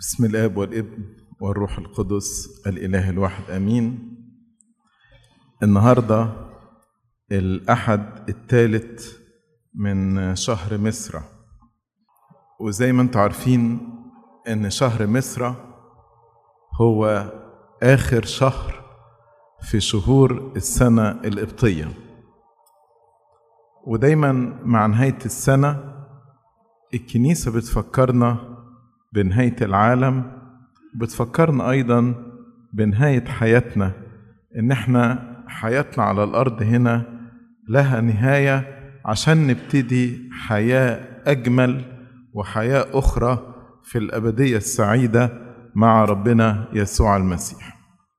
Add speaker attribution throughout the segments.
Speaker 1: بسم الاب والابن والروح القدس الاله الواحد امين النهارده الاحد الثالث من شهر مصر وزي ما انتم عارفين ان شهر مصر هو اخر شهر في شهور السنه القبطيه ودايما مع نهايه السنه الكنيسه بتفكرنا بنهايه العالم بتفكرنا ايضا بنهايه حياتنا ان احنا حياتنا على الارض هنا لها نهايه عشان نبتدي حياه اجمل وحياه اخرى في الابديه السعيده مع ربنا يسوع المسيح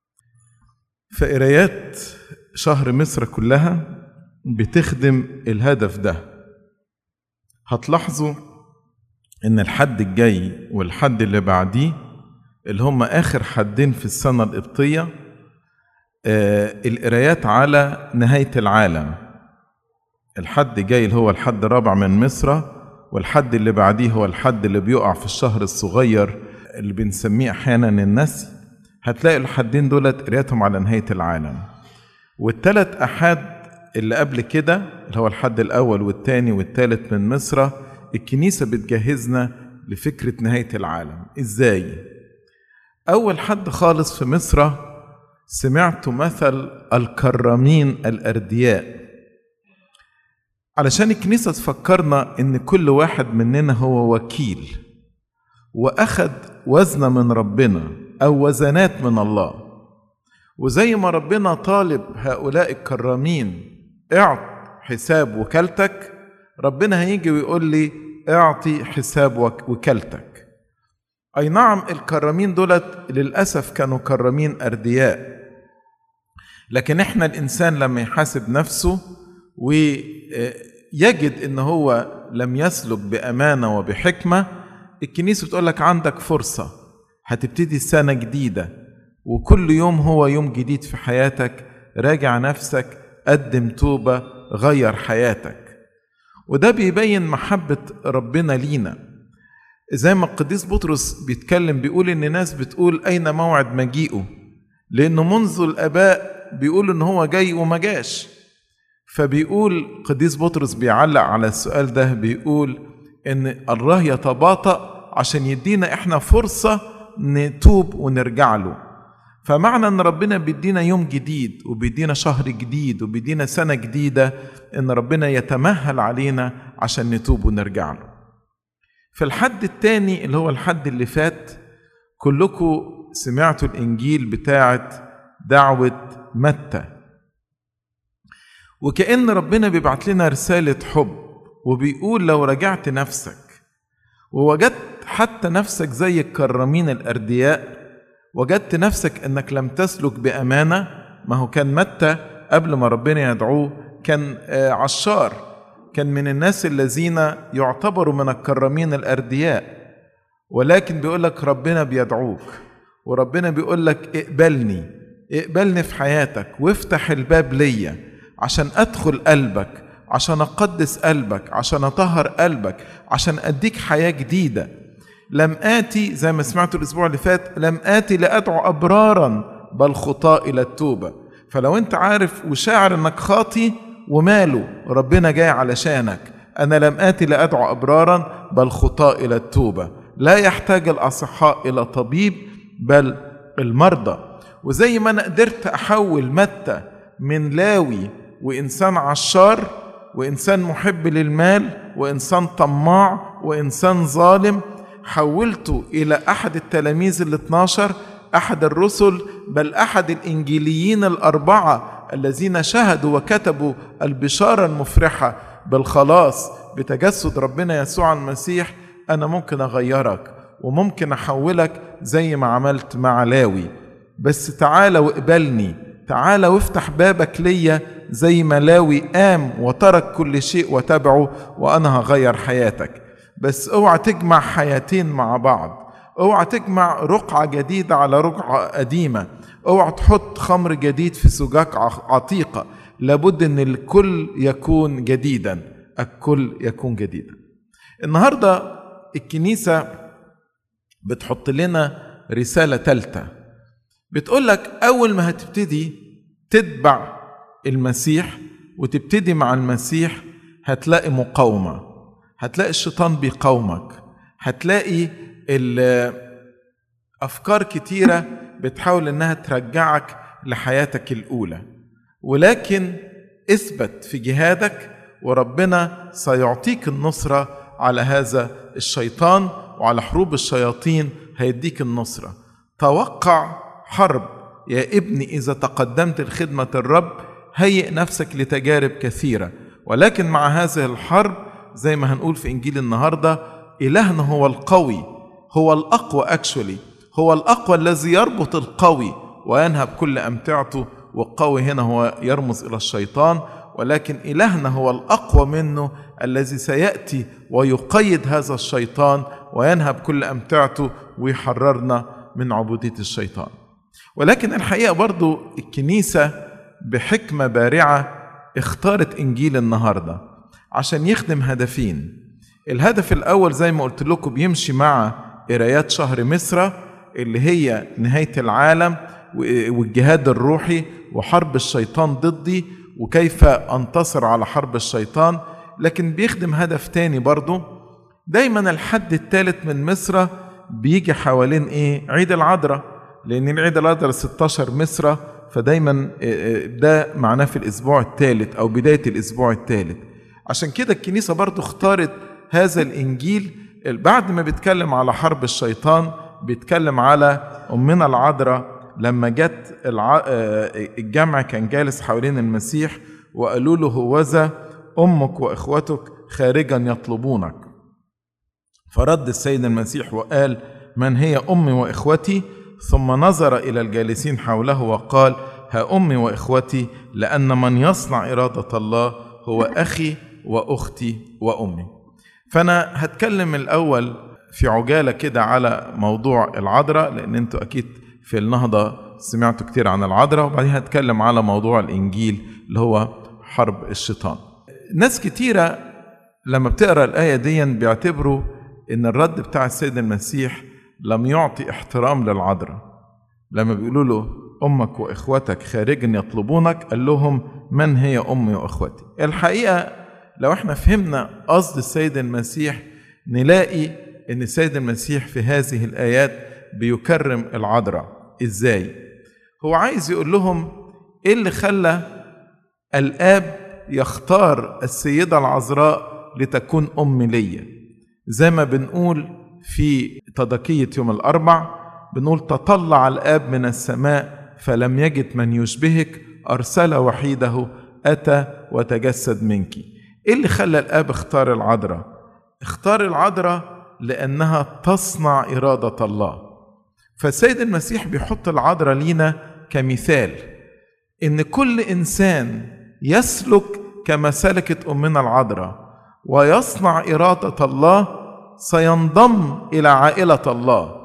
Speaker 1: فقرايات شهر مصر كلها بتخدم الهدف ده هتلاحظوا ان الحد الجاي والحد اللي بعديه اللي هم اخر حدين في السنه القبطيه آه القرايات على نهايه العالم الحد جاي اللي هو الحد الرابع من مصر والحد اللي بعديه هو الحد اللي بيقع في الشهر الصغير اللي بنسميه احيانا النسي هتلاقي الحدين دولت قرايتهم على نهايه العالم والثلاث احاد اللي قبل كده اللي هو الحد الاول والثاني والثالث من مصر الكنيسه بتجهزنا لفكره نهايه العالم ازاي اول حد خالص في مصر سمعت مثل الكرامين الاردياء علشان الكنيسه تفكرنا ان كل واحد مننا هو وكيل واخد وزنه من ربنا او وزنات من الله وزي ما ربنا طالب هؤلاء الكرامين اعط حساب وكالتك ربنا هيجي ويقول لي اعطي حساب وكالتك اي نعم الكرامين دولت للاسف كانوا كرامين اردياء لكن احنا الانسان لما يحاسب نفسه ويجد ان هو لم يسلك بامانه وبحكمه الكنيسه بتقول لك عندك فرصه هتبتدي سنه جديده وكل يوم هو يوم جديد في حياتك راجع نفسك قدم توبه غير حياتك وده بيبين محبه ربنا لينا زي ما القديس بطرس بيتكلم بيقول ان ناس بتقول اين موعد مجيئه لانه منذ الاباء بيقول ان هو جاي وما جاش فبيقول قديس بطرس بيعلق على السؤال ده بيقول ان الله يتباطأ عشان يدينا احنا فرصة نتوب ونرجع له فمعنى ان ربنا بيدينا يوم جديد وبيدينا شهر جديد وبيدينا سنة جديدة ان ربنا يتمهل علينا عشان نتوب ونرجع له في الحد الثاني اللي هو الحد اللي فات كلكم سمعتوا الانجيل بتاعت دعوة متى وكأن ربنا بيبعت لنا رسالة حب وبيقول لو رجعت نفسك ووجدت حتى نفسك زي الكرامين الأردياء وجدت نفسك انك لم تسلك بأمانة ما هو كان متى قبل ما ربنا يدعوه كان عشار كان من الناس الذين يعتبروا من الكرامين الأردياء ولكن بيقول لك ربنا بيدعوك وربنا بيقول لك اقبلني اقبلني في حياتك وافتح الباب ليا عشان ادخل قلبك عشان اقدس قلبك عشان اطهر قلبك عشان اديك حياه جديده لم اتي زي ما سمعتوا الاسبوع اللي فات لم اتي لادعو ابرارا بل خطاء الى التوبه فلو انت عارف وشاعر انك خاطي وماله ربنا جاي علشانك انا لم اتي لادعو ابرارا بل خطاء الى التوبه لا يحتاج الاصحاء الى طبيب بل المرضى وزي ما انا قدرت احول متى من لاوي وانسان عشار وانسان محب للمال وانسان طماع وانسان ظالم حولته الى احد التلاميذ ال 12 احد الرسل بل احد الانجيليين الاربعه الذين شهدوا وكتبوا البشاره المفرحه بالخلاص بتجسد ربنا يسوع المسيح انا ممكن اغيرك وممكن احولك زي ما عملت مع لاوي بس تعالى واقبلني تعالى وافتح بابك ليا زي ما لاوي قام وترك كل شيء وتبعه وانا هغير حياتك بس اوعى تجمع حياتين مع بعض اوعى تجمع رقعة جديدة على رقعة قديمة اوعى تحط خمر جديد في زجاج عتيقة لابد ان الكل يكون جديدا الكل يكون جديدا النهاردة الكنيسة بتحط لنا رسالة تالتة بتقول لك أول ما هتبتدي تتبع المسيح وتبتدي مع المسيح هتلاقي مقاومة هتلاقي الشيطان بيقاومك هتلاقي أفكار كتيرة بتحاول إنها ترجعك لحياتك الأولى ولكن اثبت في جهادك وربنا سيعطيك النصرة على هذا الشيطان وعلى حروب الشياطين هيديك النصرة توقع حرب يا ابني إذا تقدمت لخدمة الرب هيئ نفسك لتجارب كثيرة ولكن مع هذه الحرب زي ما هنقول في إنجيل النهاردة إلهنا هو القوي هو الأقوى أكشولي هو الأقوى الذي يربط القوي وينهب كل أمتعته والقوي هنا هو يرمز إلى الشيطان ولكن إلهنا هو الأقوى منه الذي سيأتي ويقيد هذا الشيطان وينهب كل أمتعته ويحررنا من عبودية الشيطان ولكن الحقيقة برضو الكنيسة بحكمة بارعة اختارت إنجيل النهاردة عشان يخدم هدفين الهدف الأول زي ما قلت لكم بيمشي مع قرايات شهر مصر اللي هي نهاية العالم والجهاد الروحي وحرب الشيطان ضدي وكيف انتصر على حرب الشيطان لكن بيخدم هدف تاني برضه دايما الحد الثالث من مصر بيجي حوالين ايه عيد العذراء لان عيد العذراء 16 مصر فدايما ده معناه في الاسبوع الثالث او بدايه الاسبوع الثالث عشان كده الكنيسه برضه اختارت هذا الانجيل بعد ما بيتكلم على حرب الشيطان بيتكلم على امنا العذراء لما جت الجمع كان جالس حوالين المسيح وقالوا له هوذا امك واخوتك خارجا يطلبونك فرد السيد المسيح وقال من هي امي واخوتي ثم نظر الى الجالسين حوله وقال ها امي واخوتي لان من يصنع اراده الله هو اخي واختي وامي فانا هتكلم الاول في عجاله كده على موضوع العذراء لان انتوا اكيد في النهضة سمعتوا كتير عن العذراء وبعدين هتكلم على موضوع الإنجيل اللي هو حرب الشيطان ناس كتيرة لما بتقرأ الآية دي بيعتبروا إن الرد بتاع السيد المسيح لم يعطي احترام للعذراء لما بيقولوا له أمك وإخوتك خارجا يطلبونك قال لهم من هي أمي وإخوتي الحقيقة لو احنا فهمنا قصد السيد المسيح نلاقي ان السيد المسيح في هذه الايات بيكرم العذراء ازاي هو عايز يقول لهم ايه اللي خلى الاب يختار السيده العذراء لتكون ام ليا زي ما بنقول في تضكيه يوم الاربع بنقول تطلع الاب من السماء فلم يجد من يشبهك ارسل وحيده اتى وتجسد منك ايه اللي خلى الاب اختار العذراء اختار العذراء لانها تصنع اراده الله فالسيد المسيح بيحط العذراء لينا كمثال ان كل انسان يسلك كما سلكت امنا العذراء ويصنع اراده الله سينضم الى عائله الله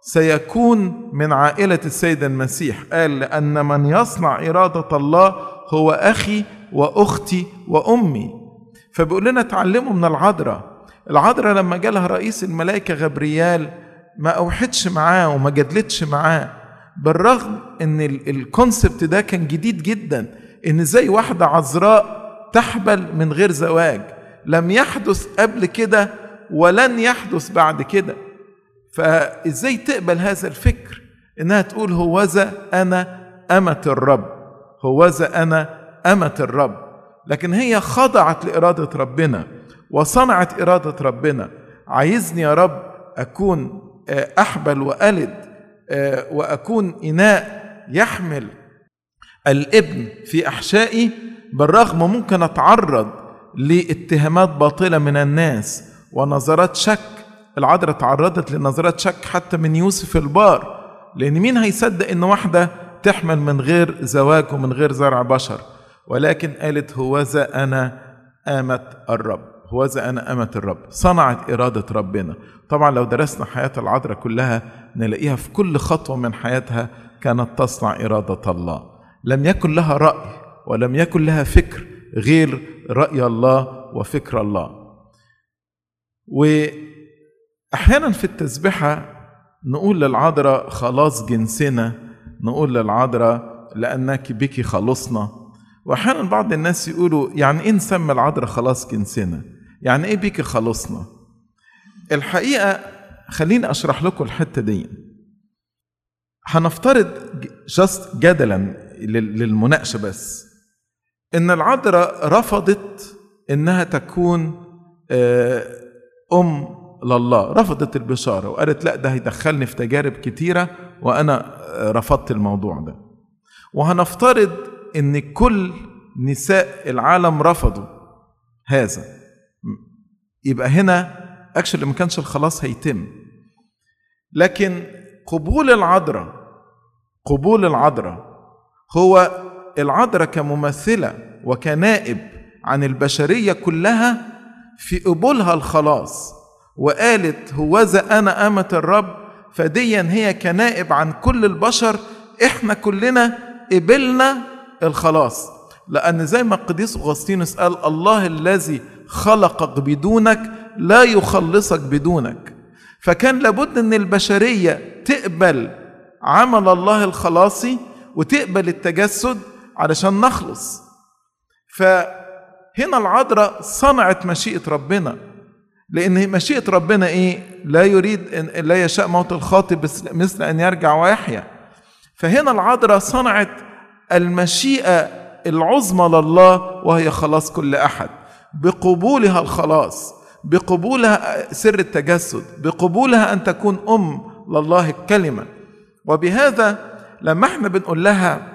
Speaker 1: سيكون من عائله السيد المسيح قال لان من يصنع اراده الله هو اخي واختي وامي فبيقول لنا اتعلموا من العذراء العذراء لما جالها رئيس الملائكه غبريال ما اوحدش معاه وما جدلتش معاه بالرغم ان الكونسبت ده كان جديد جدا ان ازاي واحده عذراء تحبل من غير زواج لم يحدث قبل كده ولن يحدث بعد كده فازاي تقبل هذا الفكر انها تقول هوذا انا امه الرب هوذا انا امه الرب لكن هي خضعت لاراده ربنا وصنعت اراده ربنا عايزني يا رب اكون احبل والد واكون اناء يحمل الابن في احشائي بالرغم ممكن اتعرض لاتهامات باطله من الناس ونظرات شك العذراء تعرضت لنظرات شك حتى من يوسف البار لان مين هيصدق ان واحده تحمل من غير زواج ومن غير زرع بشر ولكن قالت هوذا انا امه الرب هوذا أنا أمة الرب صنعت إرادة ربنا طبعا لو درسنا حياة العذراء كلها نلاقيها في كل خطوة من حياتها كانت تصنع إرادة الله لم يكن لها رأي ولم يكن لها فكر غير رأي الله وفكر الله وأحيانا في التسبحة نقول للعذراء خلاص جنسنا نقول للعذراء لأنك بك خلصنا وأحيانا بعض الناس يقولوا يعني إيه نسمي العذراء خلاص جنسنا يعني إيه بك خلصنا الحقيقة خليني أشرح لكم الحتة دي هنفترض جاست جدلا للمناقشة بس إن العذراء رفضت إنها تكون أم لله رفضت البشارة وقالت لا ده هيدخلني في تجارب كتيرة وأنا رفضت الموضوع ده وهنفترض إن كل نساء العالم رفضوا هذا يبقى هنا اكشلي ما كانش الخلاص هيتم لكن قبول العذراء قبول العذراء هو العذراء كممثلة وكنائب عن البشرية كلها في قبولها الخلاص وقالت هوذا أنا أمة الرب فديا هي كنائب عن كل البشر احنا كلنا قبلنا الخلاص لأن زي ما القديس أغسطينوس قال الله الذي خلقك بدونك لا يخلصك بدونك فكان لابد ان البشريه تقبل عمل الله الخلاصي وتقبل التجسد علشان نخلص فهنا العذراء صنعت مشيئه ربنا لان مشيئه ربنا ايه لا يريد إن لا يشاء موت الخاطئ مثل ان يرجع ويحيا فهنا العذراء صنعت المشيئه العظمى لله وهي خلاص كل احد بقبولها الخلاص بقبولها سر التجسد بقبولها ان تكون ام لله الكلمه وبهذا لما احنا بنقول لها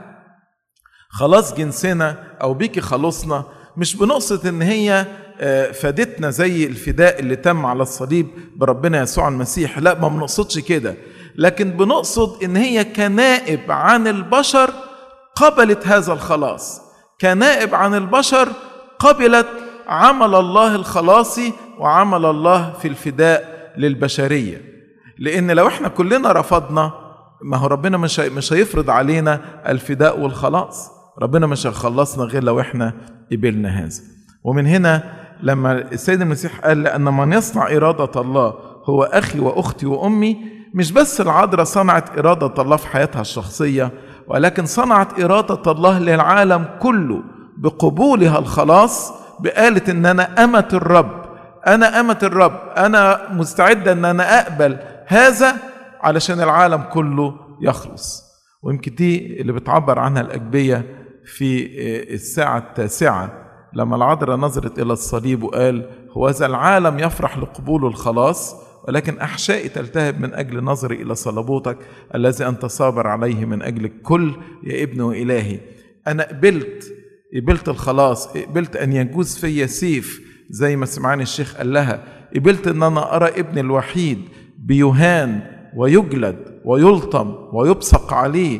Speaker 1: خلاص جنسنا او بيكي خلصنا مش بنقصد ان هي فادتنا زي الفداء اللي تم على الصليب بربنا يسوع المسيح لا ما بنقصدش كده لكن بنقصد ان هي كنائب عن البشر قبلت هذا الخلاص كنائب عن البشر قبلت عمل الله الخلاصي وعمل الله في الفداء للبشريه لان لو احنا كلنا رفضنا ما هو ربنا مش مش هيفرض علينا الفداء والخلاص ربنا مش هيخلصنا غير لو احنا قبلنا هذا ومن هنا لما السيد المسيح قال لأن من يصنع إرادة الله هو أخي وأختي وأمي مش بس العذراء صنعت إرادة الله في حياتها الشخصية ولكن صنعت إرادة الله للعالم كله بقبولها الخلاص بقالت إن أنا أمة الرب أنا أمة الرب أنا مستعدة إن أنا أقبل هذا علشان العالم كله يخلص ويمكن دي اللي بتعبر عنها الأجبية في الساعة التاسعة لما العذراء نظرت إلى الصليب وقال هوذا العالم يفرح لقبول الخلاص ولكن أحشائي تلتهب من أجل نظري إلى صلبوتك الذي أنت صابر عليه من أجل الكل يا ابن وإلهي أنا قبلت قبلت الخلاص قبلت أن يجوز في سيف زي ما سمعاني الشيخ قال لها قبلت أن أنا أرى ابني الوحيد بيهان ويجلد ويلطم ويبصق عليه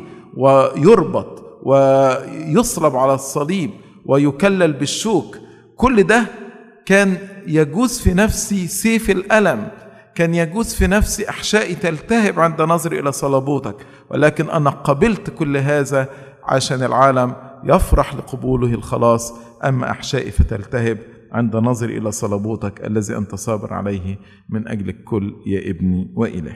Speaker 1: ويربط ويصلب على الصليب ويكلل بالشوك كل ده كان يجوز في نفسي سيف الألم كان يجوز في نفسي أحشائي تلتهب عند نظري إلى صلبوتك ولكن أنا قبلت كل هذا عشان العالم يفرح لقبوله الخلاص أما أحشائي فتلتهب عند نظري إلى صلبوتك الذي أنت صابر عليه من أجل الكل يا ابني وإلهي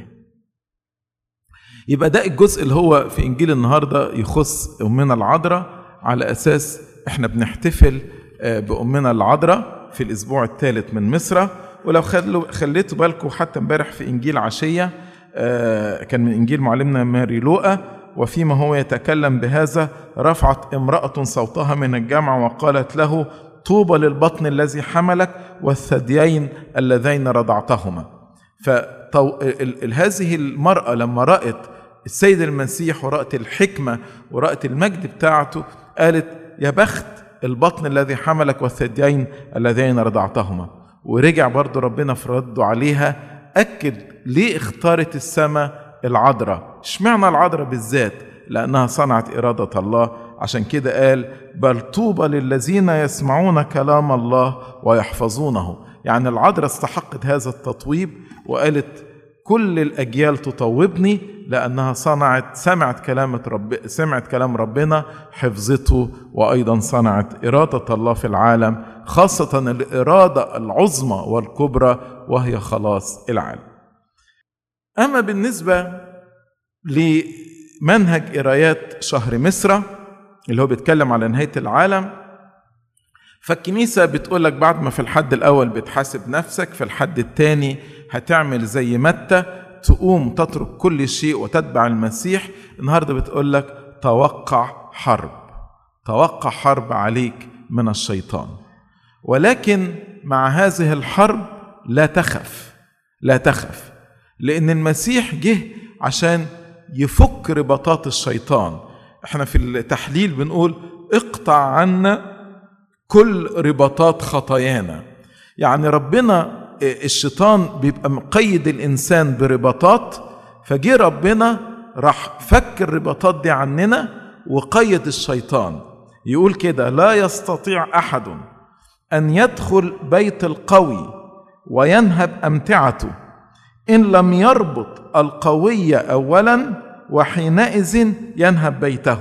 Speaker 1: يبقى ده الجزء اللي هو في إنجيل النهاردة يخص أمنا العذراء على أساس احنا بنحتفل بأمنا العذراء في الأسبوع الثالث من مصر ولو خلوا خليتوا بالكم حتى امبارح في إنجيل عشية كان من إنجيل معلمنا ماري لوقا وفيما هو يتكلم بهذا رفعت امرأة صوتها من الجمع وقالت له طوبى للبطن الذي حملك والثديين اللذين رضعتهما فهذه المرأة لما رأت السيد المسيح ورأت الحكمة ورأت المجد بتاعته قالت يا بخت البطن الذي حملك والثديين اللذين رضعتهما ورجع برضو ربنا في رده عليها أكد ليه اختارت السماء العذراء اشمعنى العذراء بالذات لأنها صنعت إرادة الله عشان كده قال بل طوبى للذين يسمعون كلام الله ويحفظونه يعني العذراء استحقت هذا التطويب وقالت كل الأجيال تطوبني لأنها صنعت سمعت كلامة رب سمعت كلام ربنا حفظته وأيضا صنعت إرادة الله في العالم خاصة الإرادة العظمى والكبرى وهي خلاص العالم أما بالنسبة لمنهج قرايات شهر مصر اللي هو بيتكلم على نهاية العالم فالكنيسة بتقول لك بعد ما في الحد الأول بتحاسب نفسك في الحد الثاني هتعمل زي متى تقوم تترك كل شيء وتتبع المسيح النهارده بتقول لك توقع حرب توقع حرب عليك من الشيطان ولكن مع هذه الحرب لا تخف لا تخف لأن المسيح جه عشان يفك رباطات الشيطان احنا في التحليل بنقول اقطع عنا كل رباطات خطايانا يعني ربنا الشيطان بيبقى مقيد الانسان برباطات فجه ربنا راح فك الرباطات دي عننا وقيد الشيطان يقول كده لا يستطيع احد ان يدخل بيت القوي وينهب امتعته ان لم يربط القوي اولا وحينئذ ينهب بيته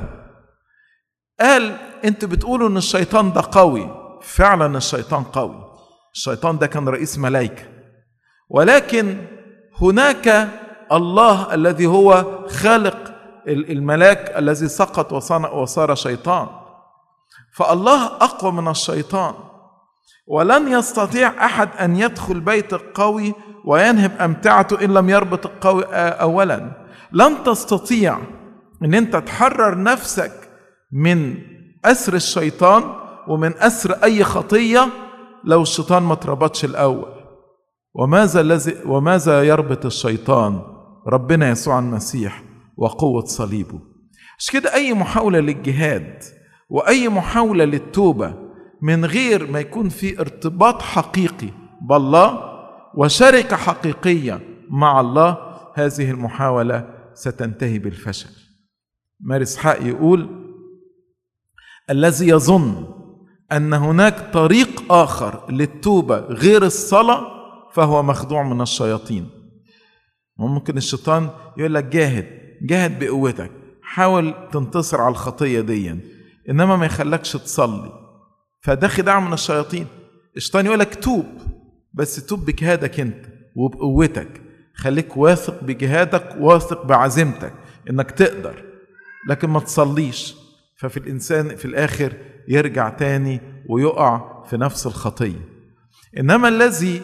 Speaker 1: قال انتوا بتقولوا ان الشيطان ده قوي فعلا الشيطان قوي الشيطان ده كان رئيس ملائكه ولكن هناك الله الذي هو خالق الملاك الذي سقط وصار شيطان فالله اقوى من الشيطان ولن يستطيع احد ان يدخل بيت القوي وينهب امتعته ان لم يربط القوي اولا لن تستطيع ان انت تحرر نفسك من اسر الشيطان ومن اسر اي خطيه لو الشيطان ما اتربطش الاول وماذا الذي وماذا يربط الشيطان ربنا يسوع المسيح وقوه صليبه مش كده اي محاوله للجهاد واي محاوله للتوبه من غير ما يكون في ارتباط حقيقي بالله وشركه حقيقيه مع الله هذه المحاوله ستنتهي بالفشل مارس حق يقول الذي يظن ان هناك طريق اخر للتوبه غير الصلاه فهو مخدوع من الشياطين ممكن الشيطان يقول لك جاهد جاهد بقوتك حاول تنتصر على الخطيه دي انما ما يخلكش تصلي فده خداع من الشياطين الشيطان يقول لك توب بس توب بجهادك انت وبقوتك خليك واثق بجهادك واثق بعزيمتك انك تقدر لكن ما تصليش ففي الانسان في الاخر يرجع تاني ويقع في نفس الخطيه انما الذي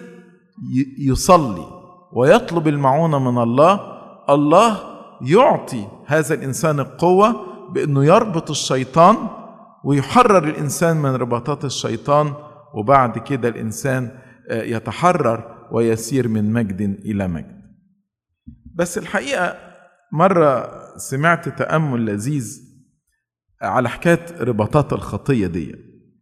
Speaker 1: يصلي ويطلب المعونه من الله الله يعطي هذا الانسان القوه بانه يربط الشيطان ويحرر الانسان من رباطات الشيطان وبعد كده الانسان يتحرر ويسير من مجد الى مجد بس الحقيقه مره سمعت تامل لذيذ على حكايه رباطات الخطيه دي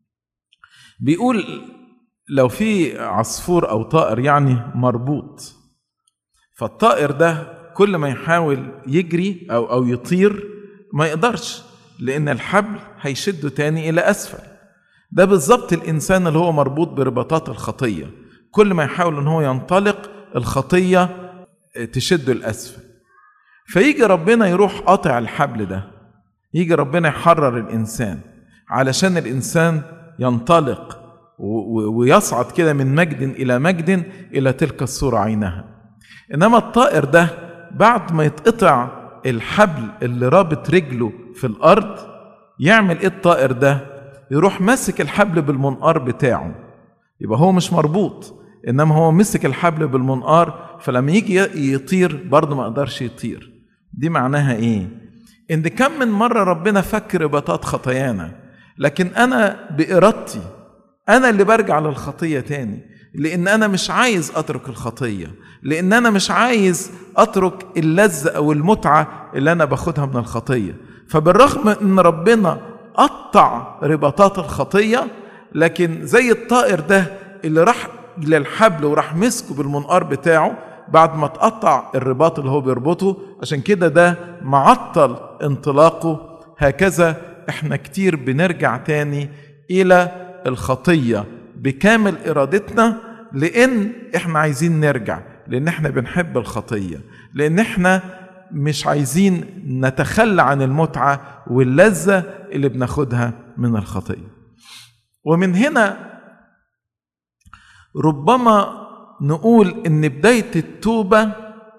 Speaker 1: بيقول لو في عصفور او طائر يعني مربوط فالطائر ده كل ما يحاول يجري او او يطير ما يقدرش لان الحبل هيشده تاني الى اسفل ده بالظبط الانسان اللي هو مربوط برباطات الخطيه كل ما يحاول ان هو ينطلق الخطيه تشده الاسفل فيجي ربنا يروح قاطع الحبل ده يجي ربنا يحرر الانسان علشان الانسان ينطلق ويصعد كده من مجد الى مجد الى تلك الصوره عينها انما الطائر ده بعد ما يتقطع الحبل اللي رابط رجله في الارض يعمل ايه الطائر ده يروح ماسك الحبل بالمنقار بتاعه يبقى هو مش مربوط انما هو مسك الحبل بالمنقار فلما يجي يطير برضه ما قدرش يطير دي معناها ايه ان كم من مره ربنا فك رباطات خطايانا لكن انا بارادتي انا اللي برجع للخطيه تاني لان انا مش عايز اترك الخطيه لان انا مش عايز اترك اللذه او المتعه اللي انا باخدها من الخطيه فبالرغم ان ربنا قطع رباطات الخطيه لكن زي الطائر ده اللي راح للحبل وراح مسكه بالمنقار بتاعه بعد ما تقطع الرباط اللي هو بيربطه عشان كده ده معطل انطلاقه هكذا احنا كتير بنرجع تاني الى الخطيه بكامل ارادتنا لان احنا عايزين نرجع لان احنا بنحب الخطيه لان احنا مش عايزين نتخلى عن المتعه واللذه اللي بناخدها من الخطيه ومن هنا ربما نقول ان بدايه التوبه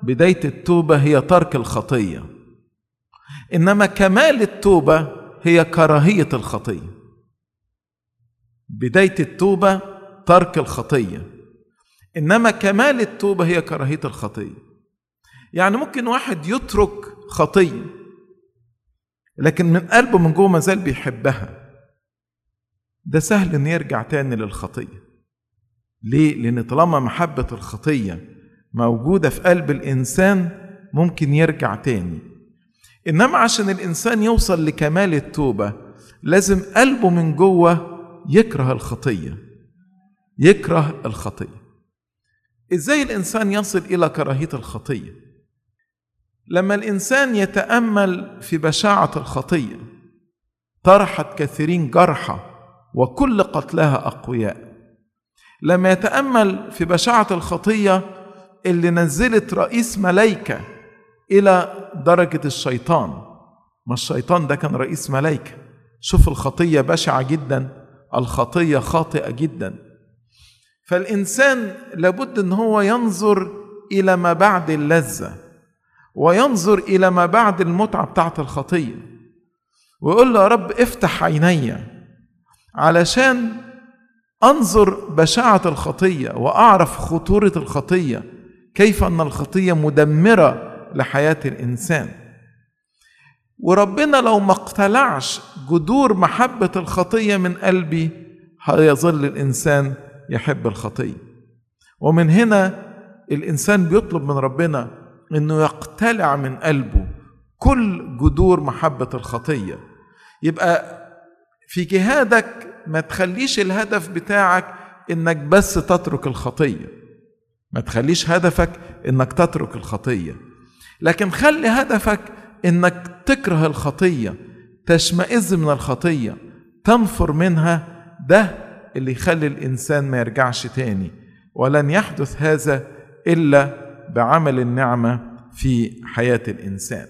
Speaker 1: بداية التوبة هي ترك الخطية إنما كمال التوبة هي كراهية الخطية بداية التوبة ترك الخطية إنما كمال التوبة هي كراهية الخطية يعني ممكن واحد يترك خطية لكن من قلبه من جوه مازال بيحبها ده سهل إن يرجع تاني للخطية ليه؟ لأن طالما محبة الخطية موجودة في قلب الإنسان ممكن يرجع تاني إنما عشان الإنسان يوصل لكمال التوبة لازم قلبه من جوه يكره الخطية يكره الخطية إزاي الإنسان يصل إلى كراهية الخطية لما الإنسان يتأمل في بشاعة الخطية طرحت كثيرين جرحى وكل قتلها أقوياء لما يتأمل في بشاعة الخطية اللي نزلت رئيس ملايكة إلى درجة الشيطان ما الشيطان ده كان رئيس ملايكة شوف الخطية بشعة جدا الخطية خاطئة جدا فالإنسان لابد أن هو ينظر إلى ما بعد اللذة وينظر إلى ما بعد المتعة بتاعت الخطية ويقول له يا رب افتح عيني علشان انظر بشاعه الخطيه واعرف خطوره الخطيه كيف ان الخطيه مدمره لحياه الانسان وربنا لو ما اقتلعش جذور محبه الخطيه من قلبي هيظل الانسان يحب الخطيه ومن هنا الانسان بيطلب من ربنا انه يقتلع من قلبه كل جذور محبه الخطيه يبقى في جهادك ما تخليش الهدف بتاعك انك بس تترك الخطيه ما تخليش هدفك انك تترك الخطيه لكن خلي هدفك انك تكره الخطيه تشمئز من الخطيه تنفر منها ده اللي يخلي الانسان ما يرجعش تاني ولن يحدث هذا الا بعمل النعمه في حياه الانسان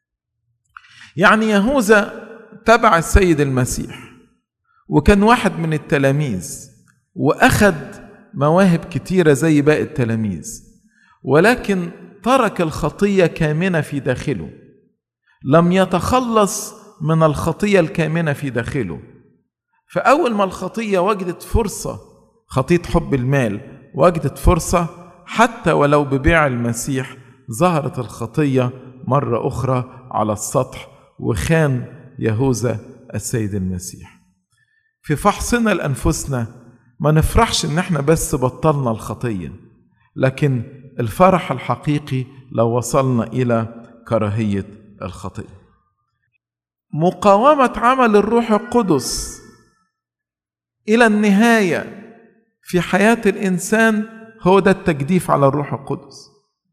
Speaker 1: يعني يهوذا تبع السيد المسيح وكان واحد من التلاميذ واخد مواهب كتيره زي باقي التلاميذ ولكن ترك الخطيه كامنه في داخله لم يتخلص من الخطيه الكامنه في داخله فاول ما الخطيه وجدت فرصه خطيه حب المال وجدت فرصه حتى ولو ببيع المسيح ظهرت الخطيه مره اخرى على السطح وخان يهوذا السيد المسيح في فحصنا لانفسنا ما نفرحش ان احنا بس بطلنا الخطيه لكن الفرح الحقيقي لو وصلنا الى كراهيه الخطيه مقاومه عمل الروح القدس الى النهايه في حياه الانسان هو ده التجديف على الروح القدس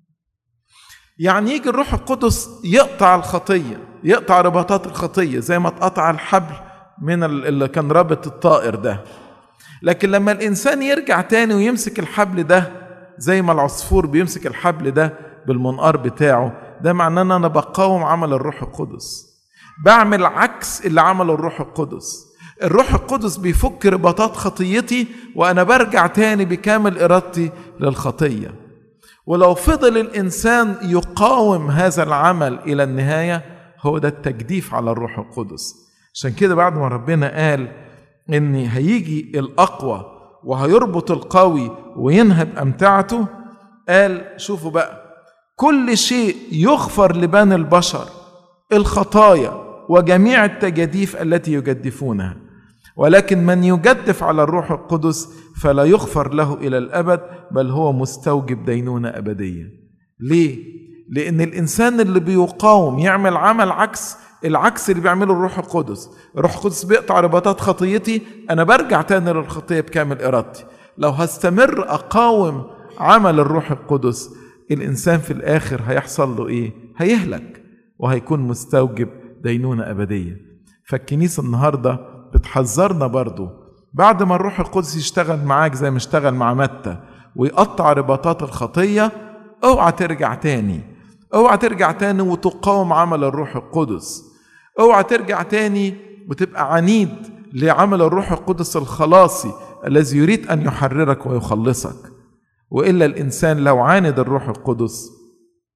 Speaker 1: يعني يجي الروح القدس يقطع الخطيه يقطع رباطات الخطيه زي ما اتقطع الحبل من اللي كان رابط الطائر ده لكن لما الانسان يرجع تاني ويمسك الحبل ده زي ما العصفور بيمسك الحبل ده بالمنقار بتاعه ده معناه ان انا بقاوم عمل الروح القدس بعمل عكس اللي عمله الروح القدس الروح القدس بيفك رباطات خطيتي وانا برجع تاني بكامل ارادتي للخطيه ولو فضل الانسان يقاوم هذا العمل الى النهايه هو ده التجديف على الروح القدس عشان كده بعد ما ربنا قال ان هيجي الاقوى وهيربط القوي وينهب امتعته قال شوفوا بقى كل شيء يغفر لبني البشر الخطايا وجميع التجاديف التي يجدفونها ولكن من يجدف على الروح القدس فلا يغفر له الى الابد بل هو مستوجب دينونه ابديه ليه لان الانسان اللي بيقاوم يعمل عمل عكس العكس اللي بيعمله الروح القدس الروح القدس بيقطع رباطات خطيتي انا برجع تاني للخطيه بكامل ارادتي لو هستمر اقاوم عمل الروح القدس الانسان في الاخر هيحصل له ايه هيهلك وهيكون مستوجب دينونه ابديه فالكنيسه النهارده بتحذرنا برضو بعد ما الروح القدس يشتغل معاك زي ما اشتغل مع متى ويقطع رباطات الخطيه اوعى ترجع تاني اوعى ترجع تاني وتقاوم عمل الروح القدس اوعى ترجع تاني وتبقى عنيد لعمل الروح القدس الخلاصي الذي يريد ان يحررك ويخلصك والا الانسان لو عاند الروح القدس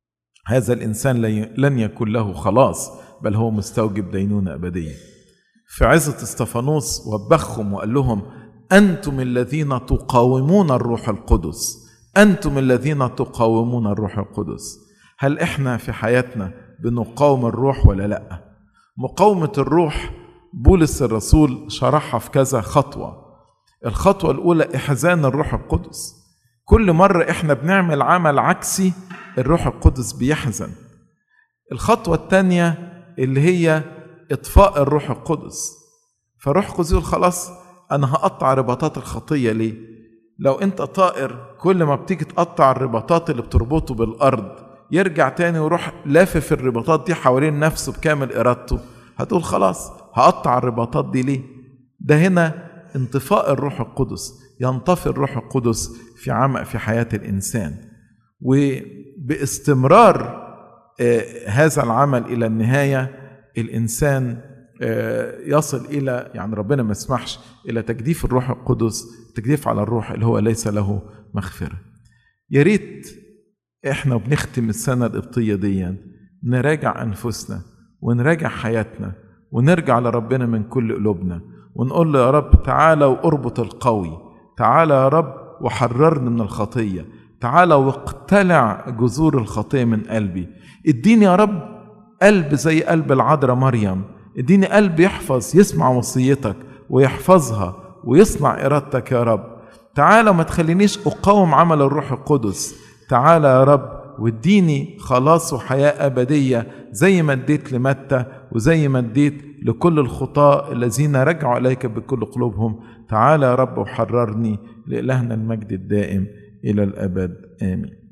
Speaker 1: هذا الإنسان لن يكون له خلاص بل هو مستوجب دينونة أبدية في عزة استفانوس وبخهم وقال لهم أنتم الذين تقاومون الروح القدس أنتم الذين تقاومون الروح القدس هل إحنا في حياتنا بنقاوم الروح ولا لأ مقاومة الروح بولس الرسول شرحها في كذا خطوة الخطوة الأولى إحزان الروح القدس كل مرة إحنا بنعمل عمل عكسي الروح القدس بيحزن الخطوة الثانية اللي هي إطفاء الروح القدس فروح القدس يقول خلاص أنا هقطع رباطات الخطية ليه؟ لو أنت طائر كل ما بتيجي تقطع الرباطات اللي بتربطه بالأرض يرجع تاني ويروح لافف الرباطات دي حوالين نفسه بكامل إرادته هتقول خلاص هقطع الرباطات دي ليه؟ ده هنا انطفاء الروح القدس ينطفي الروح القدس في عمق في حياة الإنسان وباستمرار هذا العمل إلى النهاية الإنسان يصل إلى يعني ربنا ما يسمحش إلى تجديف الروح القدس تجديف على الروح اللي هو ليس له مغفرة يا ريت احنا بنختم السنة القبطية دي نراجع أنفسنا ونراجع حياتنا ونرجع لربنا من كل قلوبنا ونقول له يا رب تعالى واربط القوي تعالى يا رب وحررني من الخطية تعالى واقتلع جذور الخطية من قلبي اديني يا رب قلب زي قلب العذراء مريم اديني قلب يحفظ يسمع وصيتك ويحفظها ويصنع ارادتك يا رب تعالى ما تخلينيش اقاوم عمل الروح القدس تعالى يا رب واديني خلاص وحياة أبدية زي ما اديت لمتى وزي ما اديت لكل الخطاة الذين رجعوا إليك بكل قلوبهم تعالى يا رب وحررني لإلهنا المجد الدائم إلى الأبد آمين